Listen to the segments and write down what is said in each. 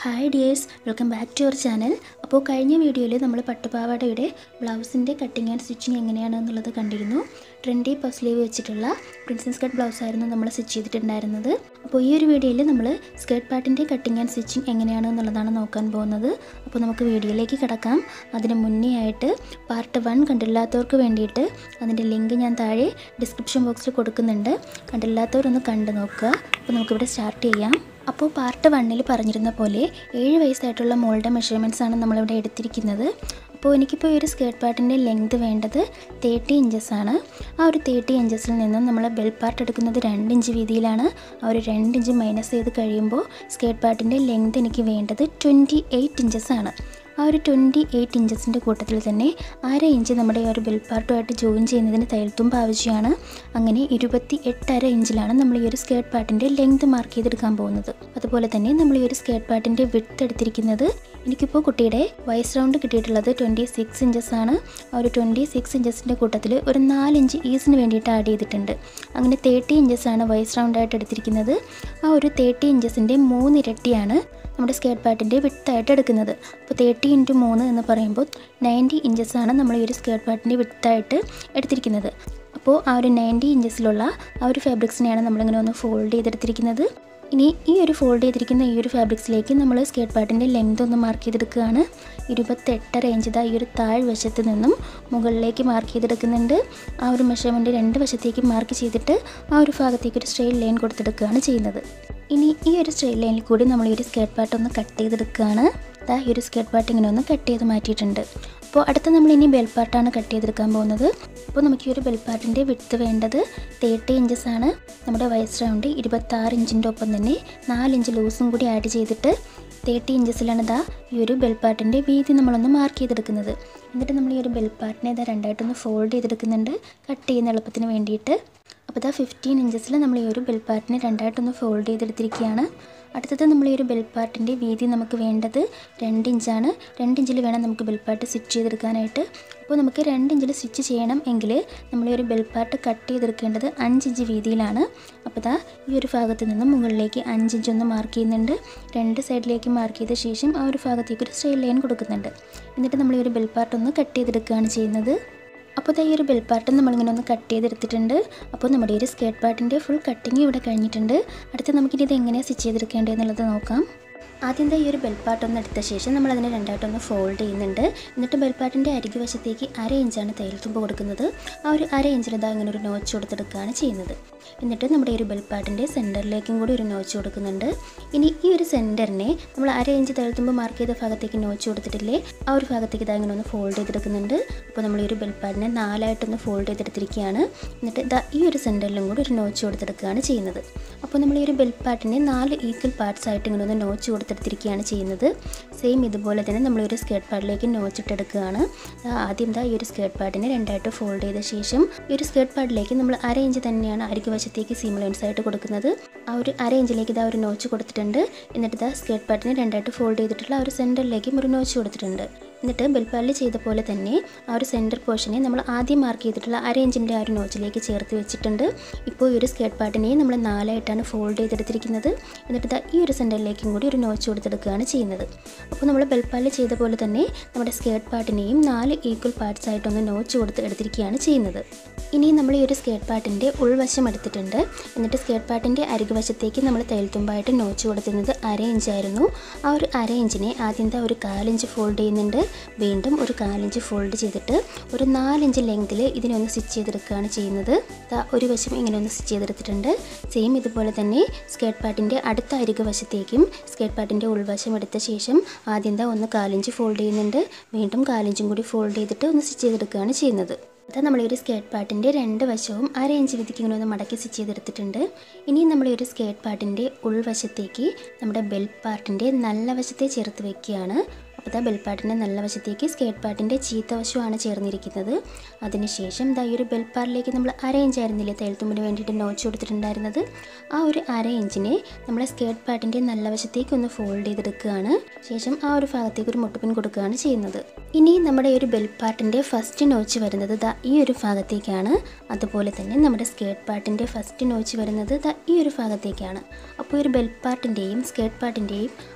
hi dears welcome back to our channel അപ്പോൾ കഴിഞ്ഞ വീഡിയോയിൽ നമ്മൾ പട്ടുപാവാടയുടെ ബ്ലൗസിൻ്റെ കട്ടിങ് ആൻഡ് സ്റ്റിച്ചിങ് എങ്ങനെയാണ് എന്നുള്ളത് കണ്ടിരുന്നു ട്രെൻഡി പഫ് സ്ലീവ് വെച്ചിട്ടുള്ള പ്രിൻസസ് കട്ട് ബ്ലൗസ് ആയിരുന്നു നമ്മൾ സ്റ്റിച്ച് ചെയ്തിട്ടുണ്ടായിരുന്നത് അപ്പോൾ ഈ ഒരു വീഡിയോയിൽ നമ്മൾ സ്കേർട്ട് പാർട്ടിൻ്റെ കട്ടിങ് ആൻഡ് സ്റ്റിച്ചിങ് എങ്ങനെയാണ് എന്നുള്ളതാണ് നോക്കാൻ പോകുന്നത് അപ്പോൾ നമുക്ക് വീഡിയോയിലേക്ക് കിടക്കാം അതിന് മുന്നേ ആയിട്ട് പാർട്ട് വൺ കണ്ടില്ലാത്തവർക്ക് വേണ്ടിയിട്ട് അതിൻ്റെ ലിങ്ക് ഞാൻ താഴെ ഡിസ്ക്രിപ്ഷൻ ബോക്സിൽ കൊടുക്കുന്നുണ്ട് കണ്ടില്ലാത്തവരൊന്ന് കണ്ടു നോക്കുക അപ്പോൾ നമുക്കിവിടെ സ്റ്റാർട്ട് ചെയ്യാം അപ്പോൾ പാർട്ട് വണ്ണിൽ പറഞ്ഞിരുന്ന പോലെ ഏഴ് വയസ്സായിട്ടുള്ള മോളുടെ മെഷർമെൻറ്റ്സ് ആണ് നമ്മളിവിടെ എടുത്തിരിക്കുന്നത് അപ്പോൾ എനിക്കിപ്പോൾ ഈ ഒരു സ്കേർട്ട് പാർട്ടിൻ്റെ ലെങ്ത് വേണ്ടത് തേർട്ടി ഇഞ്ചസ് ആണ് ആ ഒരു തേർട്ടി ഇഞ്ചസിൽ നിന്നും നമ്മൾ ബെൽ പാർട്ട് എടുക്കുന്നത് രണ്ട് ഇഞ്ച് വീതിയിലാണ് ആ ഒരു രണ്ട് ഇഞ്ച് മൈനസ് ചെയ്ത് കഴിയുമ്പോൾ സ്കേർട്ട് പാർട്ടിൻ്റെ ലെങ്ത് എനിക്ക് വേണ്ടത് ട്വൻറ്റി എയ്റ്റ് ഇഞ്ചസ് ആണ് ആ ഒരു ട്വൻറ്റി എയ്റ്റ് ഇഞ്ചസിൻ്റെ കൂട്ടത്തിൽ തന്നെ അര ഇഞ്ച് നമ്മുടെ ഈ ഒരു ബെൽ പാർട്ടുമായിട്ട് ജോയിൻ ചെയ്യുന്നതിന് തയ്യൽത്തുമ്പ് ആവശ്യമാണ് അങ്ങനെ ഇരുപത്തി എട്ടര ഇഞ്ചിലാണ് നമ്മൾ ഈ ഒരു സ്കേർട്ട് പാർട്ടിൻ്റെ ലെങ്ത് മാർക്ക് ചെയ്തെടുക്കാൻ പോകുന്നത് അതുപോലെ തന്നെ നമ്മൾ ഈ ഒരു സ്കേർട്ട് പാർട്ടിൻ്റെ വിട്ത് എടുത്തിരിക്കുന്നത് എനിക്കിപ്പോൾ കുട്ടിയുടെ വയസ്സ് റൗണ്ട് കിട്ടിയിട്ടുള്ളത് ട്വൻറ്റി സിക്സ് ഇഞ്ചസ് ആണ് ആ ഒരു ട്വൻറ്റി സിക്സ് ഇഞ്ചസിൻ്റെ കൂട്ടത്തിൽ ഒരു നാലിഞ്ച് ഈസിന് വേണ്ടിയിട്ട് ആഡ് ചെയ്തിട്ടുണ്ട് അങ്ങനെ തേർട്ടി ഇഞ്ചസ് ആണ് വയസ്സ് റൗണ്ടായിട്ട് എടുത്തിരിക്കുന്നത് ആ ഒരു തേർട്ടി ഇഞ്ചസിൻ്റെ മൂന്നിരട്ടിയാണ് നമ്മുടെ സ്കേർട്ട് പാർട്ടിൻ്റെ വിട്ടായിട്ട് എടുക്കുന്നത് അപ്പോൾ തേർട്ടി ഇൻറ്റു മൂന്ന് എന്ന് പറയുമ്പോൾ നയൻറ്റി ഇഞ്ചസ് ആണ് നമ്മൾ ഈ ഒരു സ്കേർട്ട് പാർട്ടിൻ്റെ വിട്ടായിട്ട് എടുത്തിരിക്കുന്നത് അപ്പോൾ ആ ഒരു നയൻറ്റി ഇഞ്ചസിലുള്ള ആ ഒരു ഫാബ്രിക്സിനെയാണ് നമ്മളിങ്ങനെ ഒന്ന് ഫോൾഡ് ചെയ്തെടുത്തിരിക്കുന്നത് ഇനി ഈ ഒരു ഫോൾഡ് ചെയ്തിരിക്കുന്ന ഈ ഒരു ഫാബ്രിക്സിലേക്ക് നമ്മൾ സ്കേർട്ട് പാർട്ടിൻ്റെ ലെങ്ത് ഒന്ന് മാർക്ക് ചെയ്തെടുക്കുകയാണ് ഇരുപത്തെട്ടര ഇഞ്ച് ഇതാ ഈ ഒരു താഴ്വശത്ത് നിന്നും മുകളിലേക്ക് മാർക്ക് ചെയ്തെടുക്കുന്നുണ്ട് ആ ഒരു മെഷർമെൻറ്റ് രണ്ട് വശത്തേക്ക് മാർക്ക് ചെയ്തിട്ട് ആ ഒരു ഭാഗത്തേക്ക് ഒരു സ്ട്രെയിറ്റ് ലൈൻ കൊടുത്തെടുക്കുകയാണ് ചെയ്യുന്നത് ഇനി ഈ ഒരു സ്ട്രെയിറ്റ് ലൈനിൽ കൂടി നമ്മൾ ഈ ഒരു സ്കേർട്ട് പാർട്ട് ഒന്ന് കട്ട് ചെയ്തെടുക്കുകയാണ് ദാ ഈ ഒരു സ്കേർട്ട് പാർട്ട് ഇങ്ങനെ ഒന്ന് കട്ട് ചെയ്ത് മാറ്റിയിട്ടുണ്ട് അപ്പോൾ അടുത്ത നമ്മൾ ഇനി ബെൽ പാർട്ടാണ് കട്ട് ചെയ്തെടുക്കാൻ പോകുന്നത് അപ്പോൾ നമുക്ക് ഈ ഒരു ബെൽ പാർട്ടിൻ്റെ വിട്ത് വേണ്ടത് തേർട്ടി ഇഞ്ചസ് ആണ് നമ്മുടെ വയസ്സ് റൗണ്ട് ഇരുപത്താറ് ഇഞ്ചിൻ്റെ ഒപ്പം തന്നെ നാലിഞ്ച് ലൂസും കൂടി ആഡ് ചെയ്തിട്ട് തേർട്ടി ഇഞ്ചസിലാണ് ഇതാ ഈ ഒരു ബെൽ പാർട്ടിൻ്റെ വീതി നമ്മളൊന്ന് മാർക്ക് ചെയ്തെടുക്കുന്നത് എന്നിട്ട് നമ്മൾ ഈ ഒരു ബെൽ പാർട്ടിനെ ഇതാ രണ്ടായിട്ടൊന്ന് ഫോൾഡ് ചെയ്തെടുക്കുന്നുണ്ട് കട്ട് ചെയ്യുന്ന എളുപ്പത്തിന് വേണ്ടിയിട്ട് അപ്പോൾ ഇതാ ഫിഫ്റ്റീൻ ഇഞ്ചസിൽ നമ്മൾ ഈ ഒരു ബെൽ പാർട്ടിനെ രണ്ടായിട്ടൊന്ന് ഫോൾഡ് ചെയ്തെടുത്തിരിക്കുകയാണ് അടുത്തത് നമ്മൾ ഈ ഒരു ബെൽ പാർട്ടിൻ്റെ വീതി നമുക്ക് വേണ്ടത് രണ്ട് ഇഞ്ചാണ് രണ്ട് ഇഞ്ചിൽ വേണം നമുക്ക് ബെൽ പാർട്ട് സ്റ്റിച്ച് ചെയ്തെടുക്കാനായിട്ട് അപ്പോൾ നമുക്ക് രണ്ട് ഇഞ്ചിൽ സ്റ്റിച്ച് ചെയ്യണം എങ്കിൽ നമ്മൾ ഈ ഒരു ബെൽ പാർട്ട് കട്ട് ചെയ്തെടുക്കേണ്ടത് അഞ്ച് ഇഞ്ച് വീതിയിലാണ് അപ്പോൾ ഇതാ ഈ ഒരു ഭാഗത്ത് നിന്ന് മുകളിലേക്ക് അഞ്ച് ഇഞ്ച് ഒന്ന് മാർക്ക് ചെയ്യുന്നുണ്ട് രണ്ട് സൈഡിലേക്ക് മാർക്ക് ചെയ്ത ശേഷം ആ ഒരു ഭാഗത്തേക്ക് ഒരു സ്ട്രെയിറ്റ് ലൈൻ കൊടുക്കുന്നുണ്ട് എന്നിട്ട് നമ്മൾ ഈ ഒരു ബെൽ പാർട്ട് ഒന്ന് കട്ട് ചെയ്തെടുക്കുകയാണ് ചെയ്യുന്നത് അപ്പോൾ ദാ ഈ ഒരു ബെൽ പാർട്ട് നമ്മളിങ്ങനെ ഒന്ന് കട്ട് ചെയ്തെടുത്തിട്ടുണ്ട് അപ്പോൾ നമ്മുടെ ഈ ഒരു സ്കേർട്ട് പാർട്ടിൻ്റെ ഫുൾ കട്ടിങ് ഇവിടെ കഴിഞ്ഞിട്ടുണ്ട് അടുത്ത് നമുക്കിനി ഇത് എങ്ങനെയാണ് സ്റ്റിച്ച് ചെയ്തെടുക്കേണ്ടതെന്നുള്ളത് നോക്കാം ആദ്യം ദാ ഈ ഒരു ബെൽപ്പാട്ട് ഒന്ന് എടുത്ത ശേഷം നമ്മൾ അതിനെ രണ്ടായിട്ടൊന്ന് ഫോൾഡ് ചെയ്യുന്നുണ്ട് എന്നിട്ട് ബെൽപ്പാട്ടിൻ്റെ അരികു വശത്തേക്ക് അര ഇഞ്ചാണ് തയ്യൽ തുമ്പ് കൊടുക്കുന്നത് ആ ഒരു അര ഇഞ്ചിൽ ഇതാ ഇങ്ങനെ ഒരു നോച്ച് കൊടുത്തെടുക്കുകയാണ് ചെയ്യുന്നത് എന്നിട്ട് നമ്മുടെ ഈ ഒരു ബെൽപ്പാട്ടിൻ്റെ സെൻറ്ററിലേക്കും കൂടി ഒരു നോച്ച് കൊടുക്കുന്നുണ്ട് ഇനി ഈ ഒരു സെൻറ്ററിനെ നമ്മൾ അര ഇഞ്ച് തയ്യൽ തുമ്പ് മാർക്ക് ചെയ്ത ഭാഗത്തേക്ക് നോച്ച് കൊടുത്തിട്ടില്ലേ ആ ഒരു ഭാഗത്തേക്ക് ഇതാ ഇങ്ങനെ ഒന്ന് ഫോൾഡ് ചെയ്തെടുക്കുന്നുണ്ട് അപ്പോൾ നമ്മൾ ഈ ഒരു ബെൽപ്പാട്ടിനെ നാലായിട്ടൊന്ന് ഫോൾഡ് ചെയ്തെടുത്തിരിക്കുകയാണ് എന്നിട്ട് ഇതാ ഈ ഒരു സെൻറ്ററിലും കൂടി ഒരു നോച്ച് കൊടുത്തെടുക്കുകയാണ് ചെയ്യുന്നത് അപ്പോൾ നമ്മൾ ഈ ഒരു ബെൽപ്പാട്ടിനെ നാല് ഈക്വൽ പാർട്സ് ആയിട്ട് ഇങ്ങനെ ഒന്ന് നോച്ച് കൊടുത്തെടുത്തിരിക്കുകയാണ് ചെയ്യുന്നത് സെയിം ഇതുപോലെ തന്നെ നമ്മൾ ഒരു സ്കേർട്ട് പാഡിലേക്ക് നോച്ചിട്ടെടുക്കുകയാണ് ആദ്യം ദാ ഈ ഒരു സ്കേർട്ട് പാഡിനെ രണ്ടായിട്ട് ഫോൾഡ് ചെയ്ത ശേഷം ഈ ഒരു സ്കേർട്ട് പാഡിലേക്ക് നമ്മൾ അര ഇഞ്ച് തന്നെയാണ് അരികു വശത്തേക്ക് സീം ലൈൻസ് ആയിട്ട് കൊടുക്കുന്നത് ആ ഒരു അര ഇഞ്ചിലേക്ക് ഇതാ ഒരു നോച്ച് കൊടുത്തിട്ടുണ്ട് എന്നിട്ട് ഇതാ സ്കേർട്ട് പാഡിനെ രണ്ടായിട്ട് ഫോൾഡ് ചെയ്തിട്ടുള്ള ആ ഒരു സെൻറ്ററിലേക്കും ഒരു നോച്ച് കൊടുത്തിട്ടുണ്ട് എന്നിട്ട് ബെൽപ്പാലിൽ ചെയ്ത പോലെ തന്നെ ആ ഒരു സെൻറ്റർ പോർഷനെ നമ്മൾ ആദ്യം മാർക്ക് ചെയ്തിട്ടുള്ള അര ഇഞ്ചിൻ്റെ ആ ഒരു നോച്ചിലേക്ക് ചേർത്ത് വെച്ചിട്ടുണ്ട് ഇപ്പോൾ ഈ ഒരു സ്കേർട്ട് പാർട്ടിനെ നമ്മൾ നാലായിട്ടാണ് ഫോൾഡ് ചെയ്തെടുത്തിരിക്കുന്നത് എന്നിട്ട് ദാ ഈ ഒരു സെൻറ്ററിലേക്കും കൂടി ഒരു നോച്ച് കൊടുത്തെടുക്കുകയാണ് ചെയ്യുന്നത് അപ്പോൾ നമ്മൾ ബെൽപ്പാലിൽ ചെയ്ത പോലെ തന്നെ നമ്മുടെ സ്കേർട്ട് പാർട്ടിനെയും നാല് ഈക്വൽ പാർട്സ് ആയിട്ടൊന്ന് നോച്ച് കൊടുത്ത് എടുത്തിരിക്കുകയാണ് ചെയ്യുന്നത് ഇനി നമ്മൾ ഈ ഒരു സ്കേർട്ട് പാർട്ടിൻ്റെ ഉൾവശം എടുത്തിട്ടുണ്ട് എന്നിട്ട് സ്കേർട്ട് പാർട്ടിൻ്റെ അരികുവശത്തേക്ക് നമ്മൾ തയ്യൽത്തുമ്പായിട്ട് നോച്ച് കൊടുത്തിരുന്നത് അര ഇഞ്ചായിരുന്നു ആ ഒരു അര ഇഞ്ചിനെ ആദ്യം ദാ ഒരു കാലിഞ്ച് ഫോൾഡ് ചെയ്യുന്നുണ്ട് വീണ്ടും ഒരു കാലിഞ്ച് ഫോൾഡ് ചെയ്തിട്ട് ഒരു നാലിഞ്ച് ലെങ്തിൽ ഇതിനെ ഒന്ന് സ്റ്റിച്ച് ചെയ്തെടുക്കുകയാണ് ചെയ്യുന്നത് ദാ ഒരു വശം ഇങ്ങനെ ഒന്ന് സ്റ്റിച്ച് ചെയ്തെടുത്തിട്ടുണ്ട് സെയിം ഇതുപോലെ തന്നെ സ്കേർട്ട് പാർട്ടിൻ്റെ അടുത്ത അരികു വശത്തേക്കും സ്കേർട്ട് പാർട്ടിൻ്റെ ഉൾവശം എടുത്ത ശേഷം ആദ്യം ദാ ഒന്ന് കാലിഞ്ച് ഫോൾഡ് ചെയ്യുന്നുണ്ട് വീണ്ടും കാലിഞ്ചും കൂടി ഫോൾഡ് ചെയ്തിട്ട് ഒന്ന് സ്റ്റിച്ച് ചെയ്തെടുക്കുകയാണ് ചെയ്യുന്നത് അത് നമ്മൾ ഈ ഒരു സ്കേർട്ട് പാർട്ടിൻ്റെ രണ്ട് വശവും അര ഇഞ്ച് വീതിക്ക് ഇങ്ങനെ ഒന്ന് മടക്കി സ്റ്റിച്ച് ചെയ്തെടുത്തിട്ടുണ്ട് ഇനി നമ്മൾ ഈ ഒരു സ്കേർട്ട് പാർട്ടിൻ്റെ ഉൾവശത്തേക്ക് നമ്മുടെ ബെൽ പാർട്ടിൻ്റെ നല്ല വശത്തെ ചേർത്ത് വെക്കുകയാണ് അപ്പോൾ ദാ ബെൽപ്പാട്ടിൻ്റെ നല്ല വശത്തേക്ക് സ്കേർട്ട് പാർട്ടിൻ്റെ ചീത്ത വശമാണ് ചേർന്നിരിക്കുന്നത് അതിനുശേഷം ദാ ഈ ഒരു ബെൽപ്പാറിലേക്ക് നമ്മൾ അര ഇഞ്ച് ആയിരുന്നില്ലേ തയ്യൽത്തുമ്പിന് വേണ്ടിയിട്ട് നോച്ച് കൊടുത്തിട്ടുണ്ടായിരുന്നത് ആ ഒരു അര ഇഞ്ചിനെ നമ്മൾ സ്കേർട്ട് പാർട്ടിൻ്റെ നല്ല വശത്തേക്ക് ഒന്ന് ഫോൾഡ് ചെയ്തെടുക്കുകയാണ് ശേഷം ആ ഒരു ഭാഗത്തേക്ക് ഒരു മുട്ടുപിൻ കൊടുക്കുകയാണ് ചെയ്യുന്നത് ഇനി നമ്മുടെ ഈ ഒരു ബെൽപ്പാർട്ടിൻ്റെ ഫസ്റ്റ് നോച്ച് വരുന്നത് ദാ ഈ ഒരു ഭാഗത്തേക്കാണ് അതുപോലെ തന്നെ നമ്മുടെ സ്കേർട്ട് പാർട്ടിൻ്റെ ഫസ്റ്റ് നോച്ച് വരുന്നത് ദാ ഈ ഒരു ഭാഗത്തേക്കാണ് അപ്പോൾ ഈ ഒരു ബെൽപ്പാർട്ടിൻ്റെയും സ്കേർട്ട് പാർട്ടിൻ്റെയും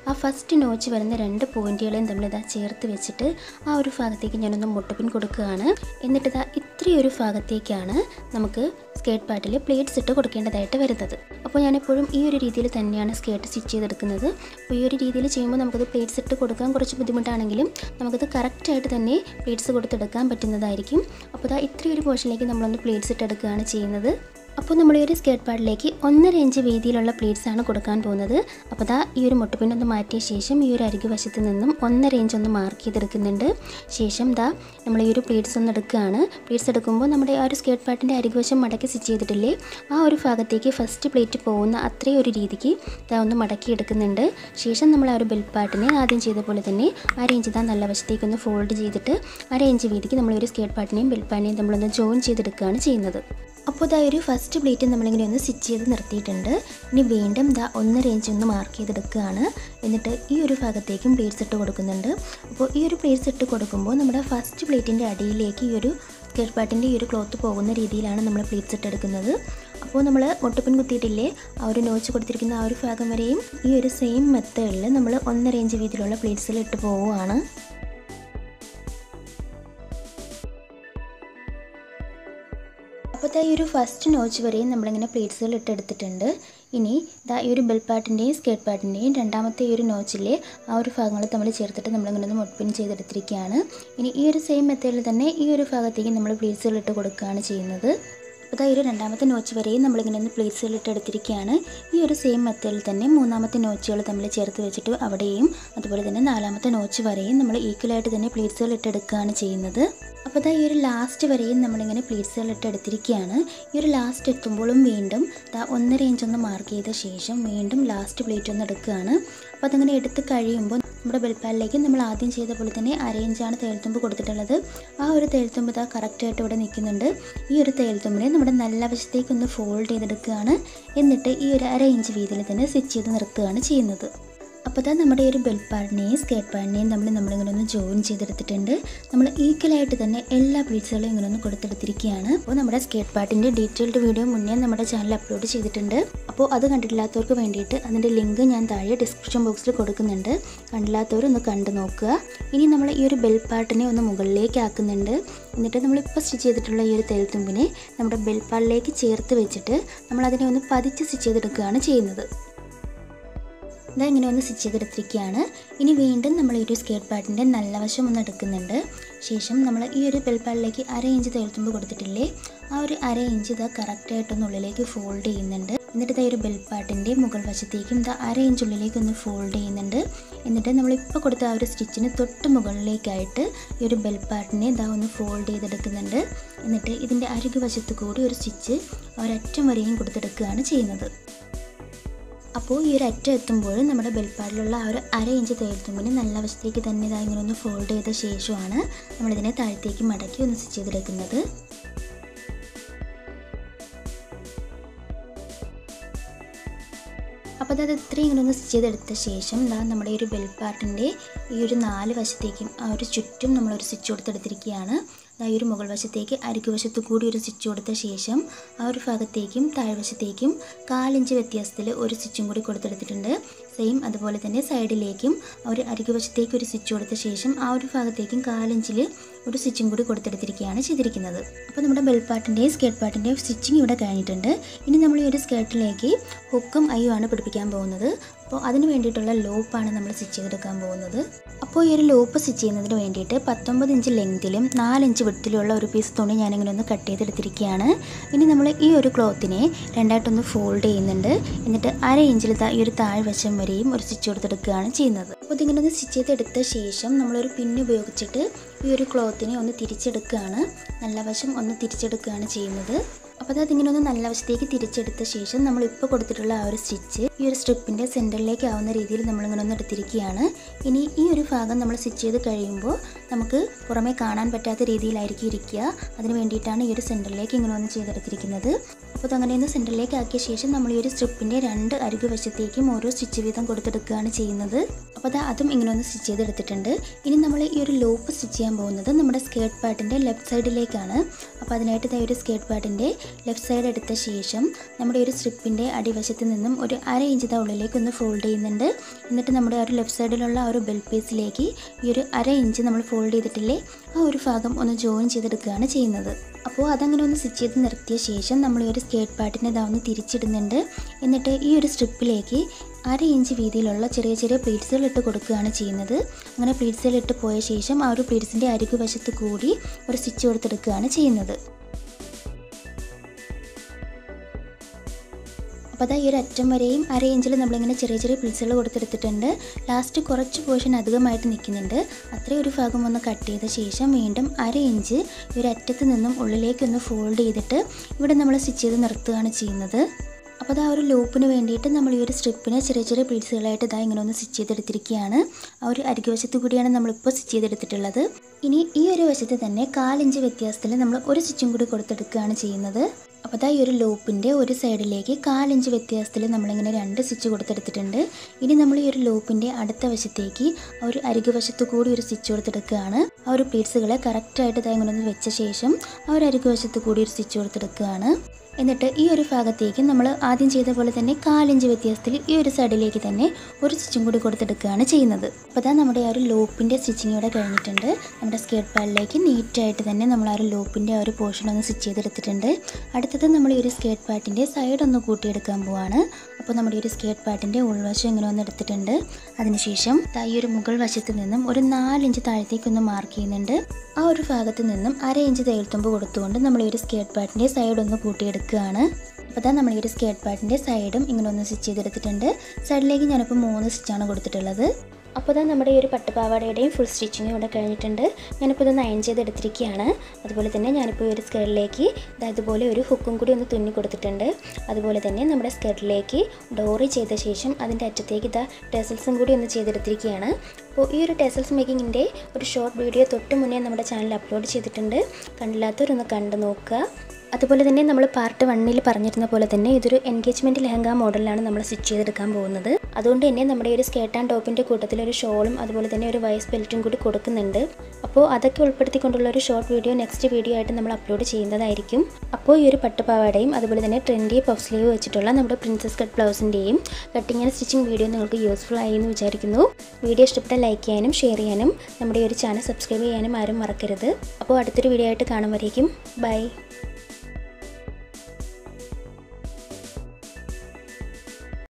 ആ ഫസ്റ്റ് നോച്ച് വരുന്ന രണ്ട് പോയിൻറ്റുകളെയും തമ്മിൽ ചേർത്ത് വെച്ചിട്ട് ആ ഒരു ഭാഗത്തേക്ക് ഞാനൊന്ന് മുട്ടപ്പിൻ കൊടുക്കുകയാണ് എന്നിട്ട് ഇതാ ഇത്രയൊരു ഭാഗത്തേക്കാണ് നമുക്ക് സ്കേർട്ട് പാർട്ടിൽ പ്ലേറ്റ്സ് ഇട്ട് കൊടുക്കേണ്ടതായിട്ട് വരുന്നത് അപ്പോൾ ഞാനെപ്പോഴും ഈ ഒരു രീതിയിൽ തന്നെയാണ് സ്കേർട്ട് സ്റ്റിച്ച് ചെയ്തെടുക്കുന്നത് അപ്പോൾ ഈ ഒരു രീതിയിൽ ചെയ്യുമ്പോൾ നമുക്കത് പ്ലേറ്റ്സ് ഇട്ട് കൊടുക്കാൻ കുറച്ച് ബുദ്ധിമുട്ടാണെങ്കിലും നമുക്കത് കറക്റ്റായിട്ട് തന്നെ പ്ലേറ്റ്സ് കൊടുത്തെടുക്കാൻ പറ്റുന്നതായിരിക്കും അപ്പോൾ ഇതാ ഇത്രയൊരു പോർഷനിലേക്ക് നമ്മളൊന്ന് പ്ലേറ്റ്സ് ഇട്ടെടുക്കുകയാണ് ചെയ്യുന്നത് അപ്പോൾ നമ്മൾ ഈ ഒരു സ്കേർട്ട് പാഡിലേക്ക് ഒന്നര ഇഞ്ച് വീതിയിലുള്ള പ്ലേറ്റ്സ് ആണ് കൊടുക്കാൻ പോകുന്നത് അപ്പോൾ ദാ ഈ ഒരു മുട്ടുപിൻ ഒന്ന് മാറ്റിയ ശേഷം ഈ ഒരു അരികു വശത്ത് നിന്നും ഒന്നര ഇഞ്ച് ഒന്ന് മാർക്ക് ചെയ്തെടുക്കുന്നുണ്ട് ശേഷം ദാ നമ്മൾ ഈ ഒരു പ്ലേറ്റ്സ് ഒന്ന് എടുക്കുകയാണ് പ്ലേറ്റ്സ് എടുക്കുമ്പോൾ നമ്മുടെ ആ ഒരു സ്കേർട്ട് പാഡിൻ്റെ അരികുവശം മടക്കി സ്റ്റിച്ച് ചെയ്തിട്ടില്ലേ ആ ഒരു ഭാഗത്തേക്ക് ഫസ്റ്റ് പ്ലേറ്റ് പോകുന്ന അത്രയും ഒരു രീതിക്ക് ദാ ഒന്ന് മടക്കി എടുക്കുന്നുണ്ട് ശേഷം നമ്മൾ ആ ഒരു ബെൽ പാട്ടിനെ ആദ്യം ചെയ്ത പോലെ തന്നെ അര ഇഞ്ച് ദാ നല്ല വശത്തേക്ക് ഒന്ന് ഫോൾഡ് ചെയ്തിട്ട് അര ഇഞ്ച് വീതിക്ക് നമ്മൾ ഒരു സ്കേർട്ട് പാട്ടിനെയും ബെൽ പാട്ടിനെയും നമ്മളൊന്ന് ജോയിൻ ചെയ്തെടുക്കുകയാണ് ചെയ്യുന്നത് അപ്പോൾ ഇതാ ഒരു ഫസ്റ്റ് പ്ലേറ്റ് നമ്മളിങ്ങനെ ഒന്ന് സ്റ്റിച്ച് ചെയ്ത് നിർത്തിയിട്ടുണ്ട് ഇനി വീണ്ടും ദാ ഒന്ന് റേഞ്ച് ഒന്ന് മാർക്ക് ചെയ്തെടുക്കുകയാണ് എന്നിട്ട് ഈ ഒരു ഭാഗത്തേക്കും പ്ലേറ്റ്സ് ഇട്ട് കൊടുക്കുന്നുണ്ട് അപ്പോൾ ഈ ഒരു പ്ലേറ്റ്സ് ഇട്ട് കൊടുക്കുമ്പോൾ നമ്മുടെ ഫസ്റ്റ് പ്ലേറ്റിൻ്റെ അടിയിലേക്ക് ഈ ഒരു സ്കേർട്ട് പാട്ടിൻ്റെ ഈ ഒരു ക്ലോത്ത് പോകുന്ന രീതിയിലാണ് നമ്മൾ പ്ലേറ്റ്സ് ഇട്ടെടുക്കുന്നത് അപ്പോൾ നമ്മൾ മുട്ടപ്പിൻ കുത്തിയിട്ടില്ലേ ആ ഒരു നോച്ച് കൊടുത്തിരിക്കുന്ന ആ ഒരു ഭാഗം വരെയും ഈ ഒരു സെയിം മെത്തേഡിൽ നമ്മൾ ഒന്നര ഇഞ്ച് വീതിയിലുള്ള പ്ലേറ്റ്സിൽ ഇട്ട് പോവുകയാണ് അപ്പോൾ ദാ ഈ ഒരു ഫസ്റ്റ് നോച്ച് വരെയും നമ്മളിങ്ങനെ പ്ലേറ്റ്സുകൾ ഇട്ടെടുത്തിട്ടുണ്ട് ഇനി ദാ ഈ ഒരു ബെൽ പാട്ടിൻ്റെയും സ്കേർട്ട് പാട്ടിൻ്റെയും രണ്ടാമത്തെ ഈ ഒരു നോച്ചിലെ ആ ഒരു ഭാഗങ്ങൾ തമ്മിൽ ചേർത്തിട്ട് നമ്മളിങ്ങനെ ഒന്ന് മുട്പിൻ ചെയ്തെടുത്തിരിക്കുകയാണ് ഇനി ഈ ഒരു സെയിം മെത്തേഡിൽ തന്നെ ഈ ഒരു ഭാഗത്തേക്ക് നമ്മൾ പ്ലേറ്റ്സുകൾ ഇട്ട് കൊടുക്കുകയാണ് ചെയ്യുന്നത് അപ്പോൾ ഈ ഒരു രണ്ടാമത്തെ നോച്ച് വരെയും നമ്മളിങ്ങനെ ഒന്ന് പ്ലേറ്റ്സുകൾ ഇട്ട് എടുത്തിരിക്കുകയാണ് ഈ ഒരു സെയിം മെത്തേഡിൽ തന്നെ മൂന്നാമത്തെ നോച്ചുകൾ തമ്മിൽ ചേർത്ത് വെച്ചിട്ട് അവിടെയും അതുപോലെ തന്നെ നാലാമത്തെ നോച്ച് വരെയും നമ്മൾ ഈക്വലായിട്ട് തന്നെ പ്ലേറ്റ്സുകൾ ഇട്ടെടുക്കുകയാണ് ചെയ്യുന്നത് അപ്പോൾ ദാ ഈ ഒരു ലാസ്റ്റ് വരെയും നമ്മളിങ്ങനെ പ്ലേറ്റ്സുകൾ ഇട്ട് എടുത്തിരിക്കുകയാണ് ഈ ഒരു ലാസ്റ്റ് എത്തുമ്പോഴും വീണ്ടും ദാ ഒന്നര ഇഞ്ച് ഒന്ന് മാർക്ക് ചെയ്ത ശേഷം വീണ്ടും ലാസ്റ്റ് പ്ലേറ്റ് ഒന്ന് എടുക്കുകയാണ് അപ്പോൾ അതങ്ങനെ എടുത്ത് കഴിയുമ്പോൾ നമ്മുടെ ബെൽപ്പാലിലേക്ക് നമ്മൾ ആദ്യം ചെയ്ത പോലെ തന്നെ അര ഇഞ്ചാണ് തേൽത്തുമ്പ് കൊടുത്തിട്ടുള്ളത് ആ ഒരു തേൽത്തുമ്പ് ഇതാ കറക്റ്റായിട്ട് ഇവിടെ നിൽക്കുന്നുണ്ട് ഈ ഒരു തേൽത്തുമ്പിനെ നമ്മുടെ നല്ല വശത്തേക്ക് ഒന്ന് ഫോൾഡ് ചെയ്തെടുക്കുകയാണ് എന്നിട്ട് ഈ ഒരു അര ഇഞ്ച് വീതിയിൽ തന്നെ സ്റ്റിച്ച് ചെയ്ത് നിർത്തുകയാണ് ചെയ്യുന്നത് അപ്പോൾ ഇതാ നമ്മുടെ ഈ ഒരു ബെൽ പാഡിനെയും സ്കേർട്ട് പാഡിനെയും നമ്മൾ നമ്മളിങ്ങനെ ഒന്ന് ജോയിൻ ചെയ്തെടുത്തിട്ടുണ്ട് നമ്മൾ ഈക്വലായിട്ട് തന്നെ എല്ലാ പ്ലീറ്റ്സുകളും ഇങ്ങനെ ഒന്ന് കൊടുത്തെടുത്തിരിക്കുകയാണ് അപ്പോൾ നമ്മുടെ സ്കേർട്ട് പാഡിൻ്റെ ഡീറ്റെയിൽഡ് വീഡിയോ മുന്നേ നമ്മുടെ ചാനൽ അപ്ലോഡ് ചെയ്തിട്ടുണ്ട് അപ്പോൾ അത് കണ്ടിട്ടില്ലാത്തവർക്ക് വേണ്ടിയിട്ട് അതിൻ്റെ ലിങ്ക് ഞാൻ താഴെ ഡിസ്ക്രിപ്ഷൻ ബോക്സിൽ കൊടുക്കുന്നുണ്ട് കണ്ടില്ലാത്തവർ ഒന്ന് കണ്ടു നോക്കുക ഇനി നമ്മൾ ഈ ഒരു ബെൽ പാട്ടിനെ ഒന്ന് മുകളിലേക്ക് ആക്കുന്നുണ്ട് എന്നിട്ട് നമ്മളിപ്പോൾ സ്റ്റിച്ച് ചെയ്തിട്ടുള്ള ഈ ഒരു തേൽത്തുമ്പിനെ നമ്മുടെ ബെൽ പാഡിലേക്ക് ചേർത്ത് വെച്ചിട്ട് നമ്മൾ അതിനെ ഒന്ന് പതിച്ച് സ്റ്റിച്ച് ചെയ്തെടുക്കുകയാണ് ചെയ്യുന്നത് ഇതാ ഇങ്ങനെ ഒന്ന് സ്റ്റിച്ച് ചെയ്തെടുത്തിരിക്കുകയാണ് ഇനി വീണ്ടും നമ്മൾ ഈ ഒരു സ്കേർട്ട് പാഡിൻ്റെ നല്ല വശം ഒന്ന് എടുക്കുന്നുണ്ട് ശേഷം നമ്മൾ ഈ ഒരു ബെൽപ്പാഡിലേക്ക് അര ഇഞ്ച് തേൽത്തുമ്പ് കൊടുത്തിട്ടില്ലേ ആ ഒരു അര ഇഞ്ച് ഇതാ കറക്റ്റായിട്ടൊന്ന് ഉള്ളിലേക്ക് ഫോൾഡ് ചെയ്യുന്നുണ്ട് എന്നിട്ട് ഇതാ ഈ ഒരു ബെൽപ്പാട്ടിൻ്റെ മുകൾ വശത്തേക്കും ഇതാ അര ഇഞ്ച് ഉള്ളിലേക്ക് ഒന്ന് ഫോൾഡ് ചെയ്യുന്നുണ്ട് എന്നിട്ട് നമ്മളിപ്പോൾ കൊടുത്ത ആ ഒരു സ്റ്റിച്ചിന് തൊട്ട് മുകളിലേക്കായിട്ട് ഈ ഒരു ബെൽപ്പാട്ടിനെ ഇതാ ഒന്ന് ഫോൾഡ് ചെയ്തെടുക്കുന്നുണ്ട് എന്നിട്ട് ഇതിൻ്റെ അരികു വശത്ത് കൂടി ഒരു സ്റ്റിച്ച് ഒരറ്റം വരെയും കൊടുത്തെടുക്കുകയാണ് ചെയ്യുന്നത് അപ്പോൾ ഈ ഒരു അറ്റം എത്തുമ്പോൾ നമ്മുടെ ബെൽപ്പാടിലുള്ള ആ ഒരു അര ഇഞ്ച് തേൽത്തുമ്പിന് നല്ല വശത്തേക്ക് തന്നെ ഇതാ ഇങ്ങനെ ഒന്ന് ഫോൾഡ് ചെയ്ത ശേഷമാണ് നമ്മളിതിനെ താഴത്തേക്ക് മടക്കി ഒന്ന് സ്റ്റിച്ച് ചെയ്തെടുക്കുന്നത് അപ്പോൾ അത് ഇത്രയും ഇങ്ങനെ ഒന്ന് സ്റ്റിച്ച് ചെയ്തെടുത്ത ശേഷം ഇതാ നമ്മുടെ ഈ ഒരു ബെൽ പാർട്ടിൻ്റെ ഈ ഒരു നാല് വശത്തേക്കും ആ ഒരു ചുറ്റും നമ്മളൊരു സ്റ്റിച്ച് കൊടുത്തെടുത്തിരിക്കുകയാണ് ദാ ഈ ഒരു മുകൾ വശത്തേക്ക് അരികു വശത്ത് കൂടി ഒരു സ്റ്റിച്ച് കൊടുത്ത ശേഷം ആ ഒരു ഭാഗത്തേക്കും താഴ്വശത്തേക്കും കാലിഞ്ച് വ്യത്യാസത്തിൽ ഒരു സ്റ്റിച്ചും കൂടി കൊടുത്തെടുത്തിട്ടുണ്ട് സെയിം അതുപോലെ തന്നെ സൈഡിലേക്കും ആ ഒരു അരികു വശത്തേക്ക് ഒരു സ്റ്റിച്ച് കൊടുത്ത ശേഷം ആ ഒരു ഭാഗത്തേക്കും കാലിഞ്ചിൽ ഒരു സ്റ്റിച്ചും കൂടി കൊടുത്തെടുത്തിരിക്കുകയാണ് ചെയ്തിരിക്കുന്നത് അപ്പോൾ നമ്മുടെ ബെൽപ്പാട്ടിൻ്റെയും സ്കേർട്ട് പാട്ടിൻ്റെയും സ്റ്റിച്ചിങ് ഇവിടെ കഴിഞ്ഞിട്ടുണ്ട് ഇനി നമ്മൾ ഈ ഒരു സ്കേർട്ടിലേക്ക് ഹുക്കും അയ്യും ആണ് പിടിപ്പിക്കാൻ പോകുന്നത് അപ്പോൾ അതിന് വേണ്ടിയിട്ടുള്ള ലോപ്പാണ് നമ്മൾ സ്റ്റിച്ച് ചെയ്തെടുക്കാൻ പോകുന്നത് അപ്പോൾ ഈ ഒരു ലോപ്പ് സ്റ്റിച്ച് ചെയ്യുന്നതിന് വേണ്ടിയിട്ട് പത്തൊമ്പത് ഇഞ്ച് ലെങ്തിലും നാലിഞ്ച് വിട്ടിലുള്ള ഒരു പീസ് തുണി ഞാനിങ്ങനെ ഒന്ന് കട്ട് ചെയ്തെടുത്തിരിക്കുകയാണ് ഇനി നമ്മൾ ഈ ഒരു ക്ലോത്തിനെ രണ്ടായിട്ടൊന്ന് ഫോൾഡ് ചെയ്യുന്നുണ്ട് എന്നിട്ട് അര ഇഞ്ചിൽ ദാ ഈ ഒരു താഴ്വശം വരെയും ഒരു സ്റ്റിച്ച് കൊടുത്തെടുക്കുകയാണ് ചെയ്യുന്നത് അപ്പോൾ ഇതിങ്ങനെ ഒന്ന് സ്റ്റിച്ച് ചെയ്തെടുത്ത ശേഷം നമ്മളൊരു പിന്ന് ഉപയോഗിച്ചിട്ട് ഈ ഒരു ക്ലോത്തിനെ ഒന്ന് തിരിച്ചെടുക്കുകയാണ് നല്ല വശം ഒന്ന് തിരിച്ചെടുക്കുകയാണ് ചെയ്യുന്നത് അപ്പോൾ അത് അതിങ്ങനെ ഒന്ന് നല്ല വശത്തേക്ക് തിരിച്ചെടുത്ത ശേഷം നമ്മൾ ഇപ്പോൾ കൊടുത്തിട്ടുള്ള ആ ഒരു സ്റ്റിച്ച് ഈ ഒരു സ്ട്രിപ്പിൻ്റെ സെൻറ്ററിലേക്ക് ആവുന്ന രീതിയിൽ നമ്മളിങ്ങനെ ഒന്ന് എടുത്തിരിക്കുകയാണ് ഇനി ഈ ഒരു ഭാഗം നമ്മൾ സ്റ്റിച്ച് ചെയ്ത് കഴിയുമ്പോൾ നമുക്ക് പുറമേ കാണാൻ പറ്റാത്ത രീതിയിലായിരിക്കും ഇരിക്കുക അതിന് വേണ്ടിയിട്ടാണ് ഈ ഒരു സെൻറ്ററിലേക്ക് ഇങ്ങനെ ഒന്ന് ചെയ്തെടുത്തിരിക്കുന്നത് അപ്പോൾ അതങ്ങനെ ഒന്ന് സെൻറ്ററിലേക്ക് ആക്കിയ ശേഷം നമ്മൾ ഈ ഒരു സ്ട്രിപ്പിൻ്റെ രണ്ട് അരികു വശത്തേക്കും ഓരോ സ്റ്റിച്ച് വീതം കൊടുത്തെടുക്കുകയാണ് ചെയ്യുന്നത് അപ്പോൾ അത് അതും ഇങ്ങനെ ഒന്ന് സ്റ്റിച്ച് ചെയ്തെടുത്തിട്ടുണ്ട് ഇനി നമ്മൾ ഈ ഒരു ലൂപ്പ് സ്റ്റിച്ച് ചെയ്യാൻ പോകുന്നത് നമ്മുടെ സ്കേർട്ട് പാർട്ടിൻ്റെ ലെഫ്റ്റ് സൈഡിലേക്കാണ് അപ്പോൾ അതിനായിട്ട് ഇതാ ഒരു സ്കേർട്ട് പാർട്ടിൻ്റെ ലെഫ്റ്റ് സൈഡ് എടുത്ത ശേഷം നമ്മുടെ ഒരു സ്ട്രിപ്പിൻ്റെ അടിവശത്ത് നിന്നും ഒരു അര ഇഞ്ച് ഇതാ ഉള്ളിലേക്ക് ഒന്ന് ഫോൾഡ് ചെയ്യുന്നുണ്ട് എന്നിട്ട് നമ്മുടെ ആ ഒരു ലെഫ്റ്റ് സൈഡിലുള്ള ആ ഒരു ബെൽ പീസിലേക്ക് ഈ ഒരു അര ഇഞ്ച് നമ്മൾ ഫോൾഡ് ചെയ്തിട്ടില്ലേ ആ ഒരു ഭാഗം ഒന്ന് ജോയിൻ ചെയ്തെടുക്കുകയാണ് ചെയ്യുന്നത് അപ്പോൾ അതങ്ങനെ ഒന്ന് സ്റ്റിച്ച് ചെയ്ത് നിർത്തിയ ശേഷം നമ്മൾ ഈ ഒരു സ്കേർട്ട് പാർട്ടിനെ ഇതാ ഒന്ന് തിരിച്ചിടുന്നുണ്ട് എന്നിട്ട് ഈ ഒരു സ്ട്രിപ്പിലേക്ക് അര ഇഞ്ച് വീതിയിലുള്ള ചെറിയ ചെറിയ പ്ലീറ്റ്സുകൾ ഇട്ട് കൊടുക്കുകയാണ് ചെയ്യുന്നത് അങ്ങനെ പ്ലീറ്റ്സുകൾ ഇട്ട് പോയ ശേഷം ആ ഒരു പ്ലീറ്റ്സിൻ്റെ അരികു വശത്ത് കൂടി ഒരു സ്റ്റിച്ച് കൊടുത്തെടുക്കുകയാണ് ചെയ്യുന്നത് അപ്പോൾ അതാ ഈ ഒരു അറ്റം വരെയും അര ഇഞ്ചിൽ നമ്മളിങ്ങനെ ചെറിയ ചെറിയ പ്ലീറ്റ്സുകൾ കൊടുത്തെടുത്തിട്ടുണ്ട് ലാസ്റ്റ് കുറച്ച് പോർഷൻ അധികമായിട്ട് നിൽക്കുന്നുണ്ട് അത്രയും ഒരു ഭാഗം ഒന്ന് കട്ട് ചെയ്ത ശേഷം വീണ്ടും അര ഇഞ്ച് ഈ ഒരു അറ്റത്ത് നിന്നും ഉള്ളിലേക്കൊന്ന് ഫോൾഡ് ചെയ്തിട്ട് ഇവിടെ നമ്മൾ സ്റ്റിച്ച് ചെയ്ത് നിർത്തുകയാണ് ചെയ്യുന്നത് അപ്പോൾ അത് ആ ഒരു ലൂപ്പിന് വേണ്ടിയിട്ട് നമ്മൾ ഈ ഒരു സ്ട്രിപ്പിനെ ചെറിയ ചെറിയ പീസുകളായിട്ട് ഇതാ ഇങ്ങനെ ഒന്ന് സ്റ്റിച്ച് ചെയ്തെടുത്തിരിക്കുകയാണ് ആ ഒരു അരികുവശത്ത് കൂടിയാണ് നമ്മളിപ്പോൾ സ്റ്റിച്ച് ചെയ്തെടുത്തിട്ടുള്ളത് ഇനി ഈ ഒരു വശത്ത് തന്നെ കാലിഞ്ച് വ്യത്യാസത്തിൽ നമ്മൾ ഒരു സ്റ്റിച്ചും കൂടി കൊടുത്തെടുക്കുകയാണ് ചെയ്യുന്നത് അപ്പോൾ അതാ ഈ ഒരു ലൂപ്പിൻ്റെ ഒരു സൈഡിലേക്ക് കാലിഞ്ച് വ്യത്യാസത്തിൽ നമ്മളിങ്ങനെ രണ്ട് സ്റ്റിച്ച് കൊടുത്തെടുത്തിട്ടുണ്ട് ഇനി നമ്മൾ ഈ ഒരു ലൂപ്പിൻ്റെ അടുത്ത വശത്തേക്ക് ആ ഒരു അരികു വശത്ത് കൂടി ഒരു സ്റ്റിച്ച് കൊടുത്തെടുക്കുകയാണ് ആ ഒരു പീസുകളെ കറക്റ്റായിട്ട് ഇതാ ഇങ്ങനെ ഒന്ന് വെച്ച ശേഷം ആ ഒരു അരികു വശത്ത് കൂടി ഒരു സ്റ്റിച്ച് കൊടുത്തെടുക്കുകയാണ് എന്നിട്ട് ഈ ഒരു ഭാഗത്തേക്ക് നമ്മൾ ആദ്യം ചെയ്ത പോലെ തന്നെ കാലിഞ്ച് വ്യത്യാസത്തിൽ ഈ ഒരു സൈഡിലേക്ക് തന്നെ ഒരു സ്റ്റിച്ചും കൂടി കൊടുത്തെടുക്കുകയാണ് ചെയ്യുന്നത് അപ്പോൾ അതാ നമ്മുടെ ആ ഒരു ലൂപ്പിൻ്റെ സ്റ്റിച്ചിങ് ഇവിടെ കഴിഞ്ഞിട്ടുണ്ട് നമ്മുടെ സ്കേർട്ട് പാഡിലേക്ക് നീറ്റായിട്ട് തന്നെ നമ്മൾ ആ ഒരു ലൂപ്പിൻ്റെ ആ ഒരു പോർഷൻ ഒന്ന് സ്റ്റിച്ച് ചെയ്തെടുത്തിട്ടുണ്ട് അടുത്തത് നമ്മൾ ഈ ഒരു സ്കേർട്ട് പാട്ടിൻ്റെ സൈഡ് ഒന്ന് കൂട്ടിയെടുക്കാൻ പോവാണ് അപ്പോൾ നമ്മുടെ ഈ ഒരു സ്കേർട്ട് പാട്ടിൻ്റെ ഉൾവശം ഇങ്ങനെ ഒന്ന് എടുത്തിട്ടുണ്ട് അതിനുശേഷം ദാ ഈ ഒരു മുകൾ വശത്ത് നിന്നും ഒരു നാലിഞ്ച് താഴത്തേക്കൊന്ന് മാർക്ക് ചെയ്യുന്നുണ്ട് ആ ഒരു ഭാഗത്ത് നിന്നും അര ഇഞ്ച് തേൽത്തുമ്പ് കൊടുത്തുകൊണ്ട് നമ്മൾ ഈ ഒരു സ്കേർട്ട് പാട്ടിൻ്റെ സൈഡ് ഒന്ന് കൂട്ടിയെടുക്കുകയാണ് അപ്പോൾ അതാ നമ്മൾ ഈ ഒരു സ്കേർട്ട് പാട്ടിൻ്റെ സൈഡും ഇങ്ങനെ ഒന്ന് സ്റ്റിച്ച് ചെയ്തെടുത്തിട്ടുണ്ട് സൈഡിലേക്ക് ഞാനിപ്പോൾ മൂന്ന് സ്റ്റിച്ചാണ് കൊടുത്തിട്ടുള്ളത് അപ്പോൾ ഇതാ നമ്മുടെ ഈ ഒരു പട്ടുപാവാടയുടെയും ഫുൾ സ്റ്റിച്ചിങ് ഇവിടെ കഴിഞ്ഞിട്ടുണ്ട് ഞാനിപ്പോൾ ഇതൊന്ന് അയൺ ചെയ്തെടുത്തിരിക്കുകയാണ് അതുപോലെ തന്നെ ഞാനിപ്പോൾ ഈ ഒരു സ്കേർട്ടിലേക്ക് ഇതാ ഇതുപോലെ ഒരു ഹുക്കും കൂടി ഒന്ന് തുന്നി കൊടുത്തിട്ടുണ്ട് അതുപോലെ തന്നെ നമ്മുടെ സ്കേർട്ടിലേക്ക് ഡോറി ചെയ്ത ശേഷം അതിൻ്റെ അറ്റത്തേക്ക് ഇതാ ടെസൽസും കൂടി ഒന്ന് ചെയ്തെടുത്തിരിക്കുകയാണ് അപ്പോൾ ഈ ഒരു ടെസൽസ് മേക്കിങ്ങിൻ്റെ ഒരു ഷോർട്ട് വീഡിയോ തൊട്ട് മുന്നേ നമ്മുടെ ചാനലിൽ അപ്ലോഡ് ചെയ്തിട്ടുണ്ട് കണ്ടില്ലാത്തവരൊന്ന് കണ്ടു നോക്കുക അതുപോലെ തന്നെ നമ്മൾ പാർട്ട് വണ്ണിൽ പറഞ്ഞിരുന്ന പോലെ തന്നെ ഇതൊരു എൻഗേജ്മെൻറ്റ് ലെഹങ്ക മോഡലിലാണ് നമ്മൾ സ്റ്റിച്ച് ചെയ്തെടുക്കാൻ പോകുന്നത് അതുകൊണ്ട് തന്നെ നമ്മുടെ ഈ ഒരു സ്കേർട്ട് ആൻഡ് ടോപ്പിൻ്റെ കൂട്ടത്തിൽ ഒരു ഷോളും അതുപോലെ തന്നെ ഒരു വൈസ് ബെൽറ്റും കൂടി കൊടുക്കുന്നുണ്ട് അപ്പോൾ അതൊക്കെ ഉൾപ്പെടുത്തിക്കൊണ്ടുള്ള ഒരു ഷോർട്ട് വീഡിയോ നെക്സ്റ്റ് വീഡിയോ ആയിട്ട് നമ്മൾ അപ്ലോഡ് ചെയ്യുന്നതായിരിക്കും അപ്പോൾ ഈ ഒരു പട്ടുപാവാടയും അതുപോലെ തന്നെ ട്രെൻഡി പഫ് സ്ലീവ് വെച്ചിട്ടുള്ള നമ്മുടെ പ്രിൻസസ് കട്ട് ബ്ലൗസിൻ്റെയും കട്ടിങ് ആൻഡ് സ്റ്റിച്ചിങ് വീഡിയോ നിങ്ങൾക്ക് യൂസ്ഫുൾ ആയി എന്ന് വിചാരിക്കുന്നു വീഡിയോ ഇഷ്ടപ്പെട്ട ലൈക്ക് ചെയ്യാനും ഷെയർ ചെയ്യാനും നമ്മുടെ ഈ ഒരു ചാനൽ സബ്സ്ക്രൈബ് ചെയ്യാനും ആരും മറക്കരുത് അപ്പോൾ അടുത്തൊരു വീഡിയോ ആയിട്ട് കാണുമ്പോഴേക്കും ബൈ